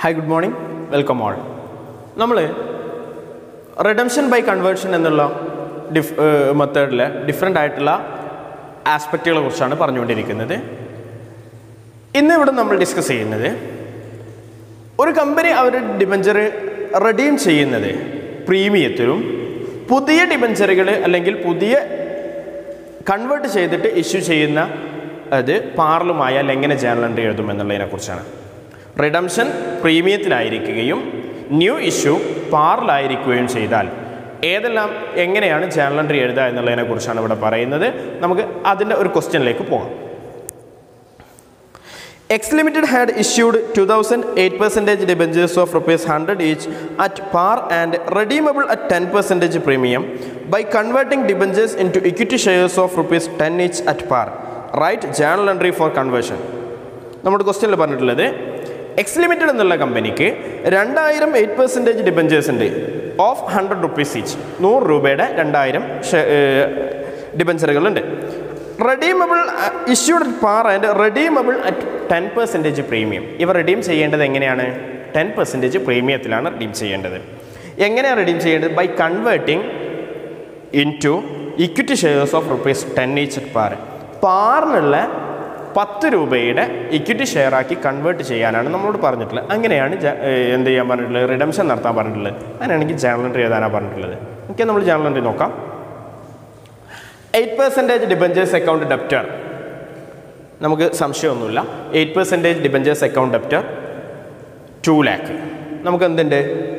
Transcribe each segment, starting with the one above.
hi good morning welcome all നമ്മൾ redemption by conversion എന്നുള്ള ഡിഫ് മെത്തേഡിലെ ഡിഫറെൻ്റ് ആയിട്ടുള്ള ആസ്പെക്റ്റുകളെ കുറിച്ചാണ് പറഞ്ഞുകൊണ്ടിരിക്കുന്നത് ഇന്ന് ഇവിടെ നമ്മൾ ഡിസ്കസ് ചെയ്യുന്നത് ഒരു കമ്പനി അവരുടെ ഡിബഞ്ചർ റെഡീം ചെയ്യുന്നത് പ്രീമിയത്തിലും പുതിയ ഡിബഞ്ചറുകൾ അല്ലെങ്കിൽ പുതിയ കൺവേർട്ട് ചെയ്തിട്ട് ഇഷ്യൂ ചെയ്യുന്ന അത് പാർലുമായാൽ എങ്ങനെ ജേണൽ എൻട്രി എഴുതും എന്നുള്ളതിനെ കുറിച്ചാണ് റിഡംഷൻ പ്രീമിയത്തിലായിരിക്കുകയും ന്യൂ ഇഷ്യൂ പാറിലായിരിക്കുകയും ചെയ്താൽ ഏതെല്ലാം എങ്ങനെയാണ് ജേണൽ എൻട്രി എഴുതുക എന്നുള്ളതിനെ കുറിച്ചാണ് ഇവിടെ പറയുന്നത് നമുക്ക് അതിൻ്റെ ഒരു ക്വസ്റ്റ്യനിലേക്ക് പോകാം X limited had issued two thousand eight percentage debentures of rupees hundred each at par and redeemable at ten percentage premium by converting debentures into equity shares of rupees ten each at par right journal entry for conversion നമ്മുടെ ക്വസ്റ്റ്യനിൽ പറഞ്ഞിട്ടുള്ളത് X limited എന്നുള്ള കമ്പനിക്ക് രണ്ടായിരം eight percentage debentures ഉണ്ട് of hundred rupees each നൂറ് രൂപയുടെ രണ്ടായിരം ഡിബഞ്ചറുകളുണ്ട് redeemable issued at par and redeemable at ten percentage premium ഇവ റെഡീം ചെയ്യേണ്ടത് എങ്ങനെയാണ് ടെൻ പെർസെൻറ്റേജ് പ്രീമിയത്തിലാണ് റെഡീം ചെയ്യേണ്ടത് എങ്ങനെയാണ് റെഡീം ചെയ്യേണ്ടത് by converting into equity shares of rupees ten each at par പാറിനുള്ള പത്ത് രൂപയുടെ ഇക്വിറ്റി ഷെയർ ആക്കി കൺവേർട്ട് ചെയ്യാനാണ് നമ്മളോട് പറഞ്ഞിട്ടുള്ളത് അങ്ങനെയാണ് ജ- ഏഹ് എന്ത് ചെയ്യാൻ പറഞ്ഞിട്ടുള്ളത് റിഡംഷൻ നടത്താൻ പറഞ്ഞിട്ടുള്ളത് അങ്ങനെയാണെങ്കിൽ ജേണൽ എൻട്രി എഴുതാനാണ് പറഞ്ഞിട്ടുള്ളത് ഓക്കെ നമ്മൾ ജേണൽ എൻട്രി നോക്കാം eight percentage debentures account debtor നമുക്ക് സംശയമൊന്നുമില്ല eight percentage debentures account debtor two lakh നമുക്ക് എന്തുണ്ട്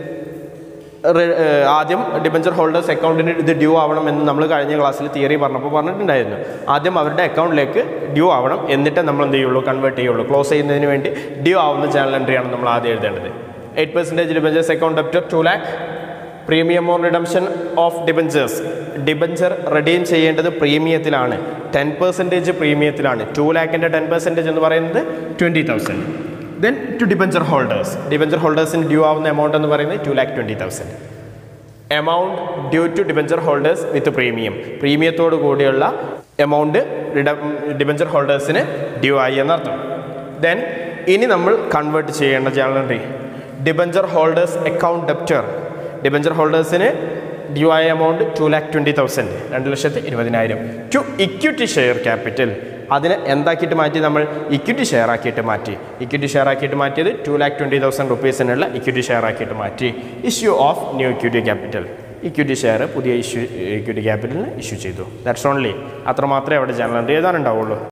റി- ഏഹ് ആദ്യം ഡിബഞ്ചർ ഹോൾഡേഴ്സ് അക്കൗണ്ടിന് ഇത് ഡ്യൂ ആവണം എന്ന് നമ്മൾ കഴിഞ്ഞ ക്ലാസ്സിൽ തിയറി പറഞ്ഞപ്പോൾ പറഞ്ഞിട്ടുണ്ടായിരുന്നു ആദ്യം അവരുടെ അക്കൗണ്ടിലേക്ക് ഡ്യൂ ആവണം എന്നിട്ട് നമ്മൾ എന്ത് ചെയ്യുള്ളൂ കൺവേർട്ട് ചെയ്യുള്ളൂ ക്ലോസ് ചെയ്യുന്നതിന് വേണ്ടി ഡ്യൂ ആവുന്ന ചാനൽ എൻട്രിയാണ് നമ്മൾ ആദ്യം എഴുതേണ്ടത് eight percentage debentures account debtor two lakh premium on redemption of debentures debenture redeem ചെയ്യേണ്ടത് പ്രീമിയത്തിലാണ് ടെൻ പെർസെൻറ്റേജ് പ്രീമിയത്തിലാണ് ടു ലാക്കിൻ്റെ ടെൻ പെർസെൻറ്റേജ് എന്ന് പറയുന്നത് twenty thousand then to debenture holders debenture ഹോൾഡേഴ്സിന് ഡ്യൂ ആവുന്ന എമൗണ്ട് എന്ന് പറയുന്നത് two lakh twenty thousand amount due to debenture holders with premium പ്രീമിയത്തോട് കൂടിയുള്ള എമൗണ്ട് ഡിബഞ്ചർ ഹോൾഡേഴ്സിന് ഡ്യൂ ആയി എന്നർത്ഥം ദെൻ ഇനി നമ്മൾ കൺവേർട്ട് ചെയ്യേണ്ട journal entry debenture holders account debtor debenture ഹോൾഡേഴ്സിന് ഡ്യൂ ആയ amount two lakh twenty thousand രണ്ട് ലക്ഷത്തി ഇരുപതിനായിരം ടു ഇക്വിറ്റി ഷെയർ ക്യാപിറ്റൽ അതിനെ എന്താക്കിയിട്ട് മാറ്റി നമ്മൾ ഇക്വിറ്റി ഷെയർ ആക്കിയിട്ട് മാറ്റി ഇക്വിറ്റി ഷെയർ ആക്കിയിട്ട് മാറ്റിയത് ടു ലാക്ക് ട്വൻറ്റി തൗസൻഡ് റുപ്പീസിനുള്ള ഇക്വിറ്റി ഷെയർ ആക്കിയിട്ട് മാറ്റി issue of new equity capital equity share പുതിയ ഇഷ്യൂ ഇക്വിറ്റി ക്യാപിറ്റലിന് ഇഷ്യൂ ചെയ്തു ദാറ്റ്സ് ഓൺലി അത്രമാത്രമേ അവിടെ ജനറൽ എൻട്രി എഴുതാനുണ്ടാവുള്ളൂ